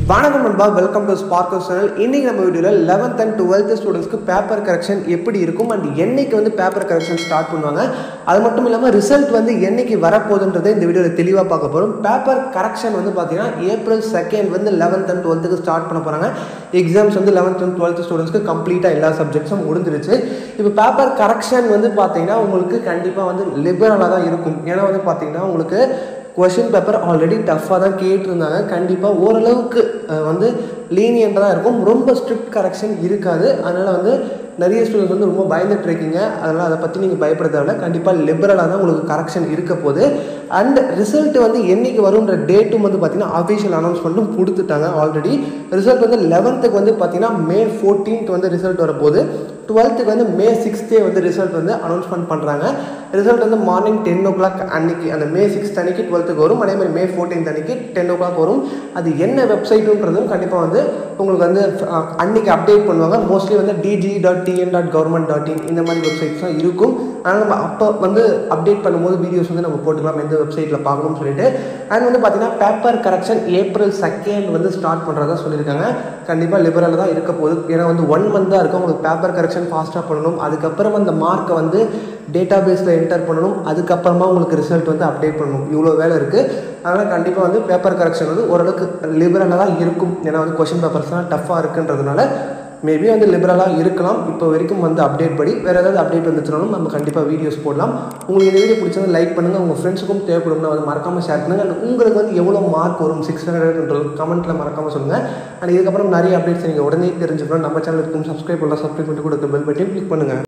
வணக்கம் நண்பா welcome to sparkle channel இன்னைக்கு நம்ம வீடியோவில் லெவன்த் அண்ட் டுவெல்த் ஸ்டூடெண்ட்ஸ்க்கு பேப்பர் கரெக்ஷன் எப்படி இருக்கும் அண்ட் என்னைக்கு வந்து பேப்பர் கரெக்ஷன் ஸ்டார்ட் பண்ணுவாங்க அது மட்டும் இல்லாமல் ரிசல்ட் வந்து என்னைக்கு வரப்போகுதுன்றதை இந்த வீடியோவில் தெளிவாக பார்க்க போகிறோம் பேப்பர் கரெக்ஷன் வந்து பார்த்தீங்கன்னா ஏப்ரல் செகண்ட் வந்து லெவன்த் அண்ட் டுவெல்த்துக்கு ஸ்டார்ட் பண்ண போகிறாங்க எக்ஸாம்ஸ் வந்து லெவன்த் அண்ட் டுவெல்த் ஸ்டூடெண்ட்ஸ்க்கு கம்ப்ளீட்டாக எல்லா சப்ஜெக்ட்ஸும் முடிஞ்சிருச்சு இப்போ பேப்பர் கரெக்ஷன் வந்து பார்த்தீங்கன்னா உங்களுக்கு கண்டிப்பாக வந்து லிபரலாக தான் இருக்கும் ஏன்னா வந்து பார்த்தீங்கன்னா உங்களுக்கு கொஷின் பேப்பர் ஆல்ரெடி டஃப்பாக தான் கேட்டிருந்தாங்க கண்டிப்பாக ஓரளவுக்கு அஹ், வந்து லீனியண்ட்டாக தான் இருக்கும் ரொம்ப ஸ்ட்ரிக்ட் கரெக்ஷன் இருக்காது அதனால் வந்து நிறைய ஸ்டூடெண்ட்ஸ் வந்து ரொம்ப பயந்துட்டு இருக்கீங்க அதனால் அதை பற்றி நீங்கள் பயப்பட தேவையில்ல கண்டிப்பாக லிபரலாக தான் உங்களுக்கு கரெக்ஷன் இருக்க போகுது அண்ட் ரிசல்ட் வந்து என்னைக்கு வரும்ன்ற டேட்டும் வந்து பார்த்தீங்கன்னா அஃபிஷியல் அனௌன்ஸ்மெண்ட்டும் கொடுத்துட்டாங்க ஆல்ரெடி ரிசல்ட் வந்து லெவன்த்துக்கு வந்து பார்த்தீங்கன்னா மே ஃபோர்டீன்த் வந்து ரிசல்ட் வரப்போகுது டுவெல்த்துக்கு வந்து மே சிக்ஸ்த்தே வந்து ரிசல்ட் வந்து அனௌன்ஸ்மெண்ட் பண்ணுறாங்க ரிசல்ட் வந்து மார்னிங் டென் ஓ கிளாக் அன்னைக்கு அந்த மே சிக்ஸ்த் அன்னைக்கு டுவெல்த்துக்கு வரும் அதே மாதிரி மே ஃபோர்டீன்த் அன்னைக்கு டென் ஓ கிளாக் வரும் அது என்ன வெப்சைட்டுன்றதும் கண்டிப்பாக வந்து உங்களுக்கு வந்து அஹ், அன்னைக்கு அப்டேட் பண்ணுவாங்க மோஸ்ட்லி வந்து DG dot TN dot government dot in இந்த மாதிரி வெப்சைட்ஸ் தான் இருக்கும் ஆனால் நம்ம அப்போ வந்து அப்டேட் பண்ணும்போது வீடியோஸ் வந்து நம்ம போட்டுக்கலாம் எந்த வெப்சைட்டில் பார்க்கணும்னு சொல்லிட்டு அண்ட் வந்து பார்த்தீங்கன்னா பேப்பர் கரெக்ஷன் ஏப்ரல் செகண்ட் வந்து ஸ்டார்ட் பண்ணுறதா சொல்லியிருக்காங்க கண்டிப்பாக லிபரலாக தான் இருக்க போகுது ஏன்னா வந்து ஒன் மந்த் தான் இருக்கும் உங்களுக்கு பேப்பர் கரெக்ஷன் ஃபாஸ்ட்டாக பண்ணணும் அதுக்கப்புறம் அந்த மார்க்கை வந்து டேட்டா பேஸில் என்டர் பண்ணணும் அதுக்கப்புறமா உங்களுக்கு ரிசல்ட் வந்து அப்டேட் பண்ணணும் இவ்வளோ வேலை இருக்குது அதனால் கண்டிப்பாக வந்து பேப்பர் கரெக்ஷன் வந்து ஓரளவுக்கு லிபரலாக தான் இருக்கும் ஏன்னா வந்து கொஷின் பேப்பர்ஸ்லாம் டஃப்பாக இருக்குன்றதுனால மேபி வந்து லிபரலாக இருக்கலாம் இப்போ வரைக்கும் வந்து அப்டேட் படி வேறு ஏதாவது அப்டேட் வந்துச்சுனாலும் நம்ம கண்டிப்பாக வீடியோஸ் போடலாம் உங்களுக்கு இந்த வீடியோ பிடிச்சது லைக் பண்ணுங்கள் உங்கள் ஃப்ரெண்ட்ஸுக்கும் தேவைப்படும்னா வந்து மறக்காமல் ஷேர் பண்ணுங்கள் அண்ட் உங்களுக்கு வந்து எவ்வளோ மார்க் வரும் சிக்ஸ் ஹண்ட்ரட்ன்றது கமெண்ட்டில் மறக்காமல் சொல்லுங்கள் அண்ட் இதுக்கப்புறம் நிறைய அப்டேட்ஸ் நீங்கள் உடனே தெரிஞ்சுக்கணும் நம்ம சேனலுக்கும் சப்ஸ்கிரைப் பண்ணலாம் சப்ஸ்கிரைப் பண்ணிட்டு கொடுக்க பெல் பட்டன் கிளிக் பண்ணுங்கள்